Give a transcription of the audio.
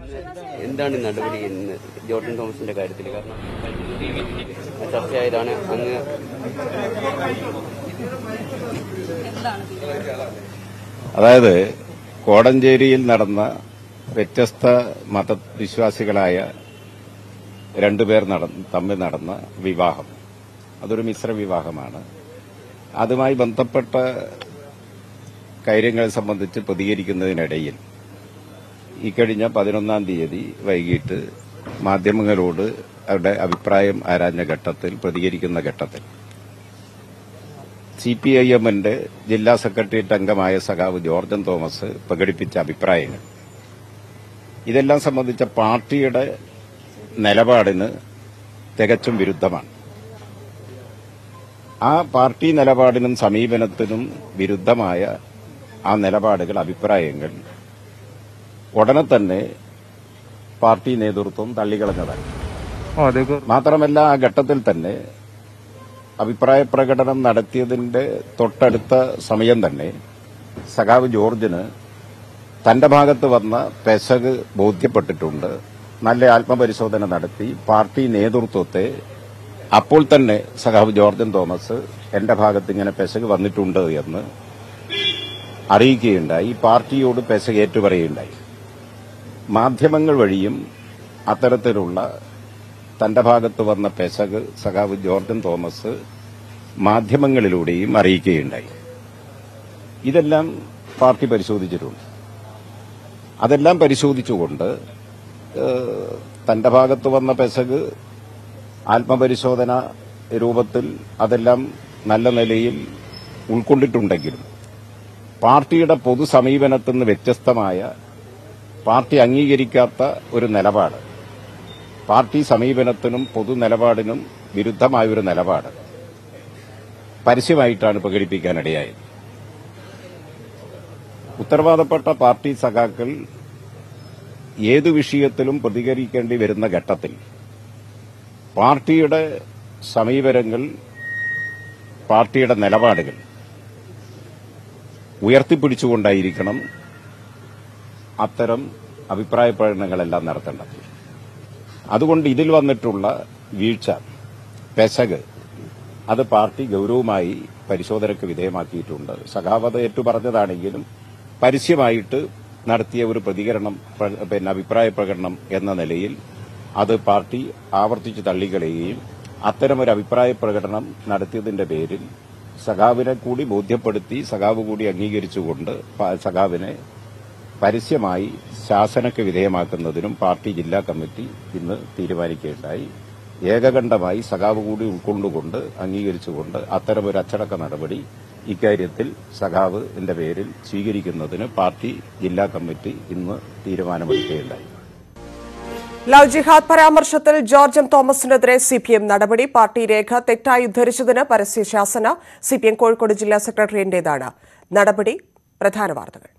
എന്താണ് ഈ നടപടി എന്ന് ജോർജൻ തോമസിന്റെ കാര്യത്തിൽ കാരണം ചർച്ചയായതാണ് അങ്ങ് അതായത് കോടഞ്ചേരിയിൽ നടന്ന വ്യത്യസ്ത മതവിശ്വാസികളായ രണ്ടുപേർ നടന്ന തമ്മിൽ നടന്ന വിവാഹം അതൊരു മിശ്ര വിവാഹമാണ് അതുമായി ബന്ധപ്പെട്ട കാര്യങ്ങൾ സംബന്ധിച്ച് പ്രതികരിക്കുന്നതിനിടയിൽ ഇക്കഴിഞ്ഞ പതിനൊന്നാം തീയതി വൈകിട്ട് മാധ്യമങ്ങളോട് അവരുടെ അഭിപ്രായം ആരാഞ്ഞ ഘട്ടത്തിൽ പ്രതികരിക്കുന്ന ഘട്ടത്തിൽ സി പി ഐ എമ്മിന്റെ ജില്ലാ സെക്രട്ടേറിയറ്റ് അംഗമായ സഖാവ് ജോർജൻ തോമസ് പ്രകടിപ്പിച്ച അഭിപ്രായങ്ങൾ ഇതെല്ലാം സംബന്ധിച്ച പാർട്ടിയുടെ നിലപാടിന് തികച്ചും വിരുദ്ധമാണ് ആ പാർട്ടി നിലപാടിനും സമീപനത്തിനും വിരുദ്ധമായ ആ നിലപാടുകൾ അഭിപ്രായങ്ങൾ ഉടനെ തന്നെ പാർട്ടി നേതൃത്വം തള്ളിക്കളഞ്ഞതാണ് മാത്രമല്ല ആ ഘട്ടത്തിൽ തന്നെ അഭിപ്രായ പ്രകടനം നടത്തിയതിന്റെ തൊട്ടടുത്ത സമയം തന്നെ സഖാവ് ജോർജിന് തന്റെ ഭാഗത്ത് വന്ന പെശക് ബോധ്യപ്പെട്ടിട്ടുണ്ട് നല്ല ആത്മപരിശോധന നടത്തി പാർട്ടി നേതൃത്വത്തെ അപ്പോൾ തന്നെ സഖാവ് ജോർജൻ തോമസ് എന്റെ ഭാഗത്ത് ഇങ്ങനെ പെശക് വന്നിട്ടുണ്ട് എന്ന് അറിയിക്കുകയുണ്ടായി പാർട്ടിയോട് പെശക് ഏറ്റുപറയുകയുണ്ടായി മാധ്യമങ്ങൾ വഴിയും അത്തരത്തിലുള്ള തന്റെ ഭാഗത്ത് വന്ന പെശക് സഖാവ് ജോർജൻ തോമസ് മാധ്യമങ്ങളിലൂടെയും അറിയിക്കുകയുണ്ടായി ഇതെല്ലാം പാർട്ടി പരിശോധിച്ചിട്ടുണ്ട് അതെല്ലാം പരിശോധിച്ചുകൊണ്ട് ഏഹ്, തന്റെ ഭാഗത്ത് വന്ന പെശക് ആത്മപരിശോധന രൂപത്തിൽ അതെല്ലാം നല്ല നിലയിൽ ഉൾക്കൊണ്ടിട്ടുണ്ടെങ്കിലും പാർട്ടിയുടെ പൊതു സമീപനത്തിൽ നിന്ന് വ്യത്യസ്തമായ പാർട്ടി അംഗീകരിക്കാത്ത ഒരു നിലപാട് പാർട്ടി സമീപനത്തിനും പൊതു നിലപാടിനും വിരുദ്ധമായ ഒരു നിലപാട് പരസ്യമായിട്ടാണ് പ്രകടിപ്പിക്കാനിടയായത് ഉത്തരവാദപ്പെട്ട പാർട്ടി സഖാക്കൾ ഏതു വിഷയത്തിലും പ്രതികരിക്കേണ്ടി വരുന്ന ഘട്ടത്തിൽ പാർട്ടിയുടെ സമീപനങ്ങൾ പാർട്ടിയുടെ നിലപാടുകൾ ഉയർത്തിപ്പിടിച്ചുകൊണ്ടായിരിക്കണം അത്തരം അഭിപ്രായ പ്രകടനങ്ങളെല്ലാം നടത്തേണ്ടത് അതുകൊണ്ട് ഇതിൽ വന്നിട്ടുള്ള വീഴ്ച പെശക് അത് പാർട്ടി ഗൌരവമായി പരിശോധനയ്ക്ക് വിധേയമാക്കിയിട്ടുണ്ട് സഖാവത ഏറ്റു പറഞ്ഞതാണെങ്കിലും പരസ്യമായിട്ട് നടത്തിയ ഒരു പ്രതികരണം പ്ര- പിന്നെ അഭിപ്രായ പ്രകടനം എന്ന നിലയിൽ അത് പാർട്ടി ആവർത്തിച്ച് തള്ളിക്കളയുകയും അത്തരമൊരു അഭിപ്രായ പ്രകടനം നടത്തിയതിന്റെ പേരിൽ സഖാവിനെ കൂടി ബോധ്യപ്പെടുത്തി സഖാവ് കൂടി അംഗീകരിച്ചുകൊണ്ട് പ- സഖാവിനെ പരസ്യമായി ശാസനയ്ക്ക് വിധേയമാക്കുന്നതിനും പാർട്ടി ജില്ലാ കമ്മിറ്റി ഇന്ന് തീരുമാനിക്കുകയുണ്ടായി ഏകകണ്ഠമായി സഖാവ് കൂടി ഉൾക്കൊണ്ടുകൊണ്ട് അംഗീകരിച്ചുകൊണ്ട് അത്തരമൊരു അച്ചടക്ക നടപടി ഇക്കാര്യത്തിൽ സഖാവിന്റെ പേരിൽ സ്വീകരിക്കുന്നതിന് പാർട്ടി ജില്ലാ കമ്മിറ്റി ഇന്ന് തീരുമാനമെടുക്കുകയുണ്ടായി ലവ് ജിഹാദ് പരാമർശത്തിൽ ജോർജ് എം തോമസിനെതിരെ സി പി എം നടപടി പാർട്ടി രേഖ തെറ്റായി ഉദ്ധരിച്ചതിന് പരസ്യ ശാസന സി പി എം കോഴിക്കോട് ജില്ലാ സെക്രട്ടറിയേന്റേതാണ് നടപടി പ്രധാന വാർത്തകൾ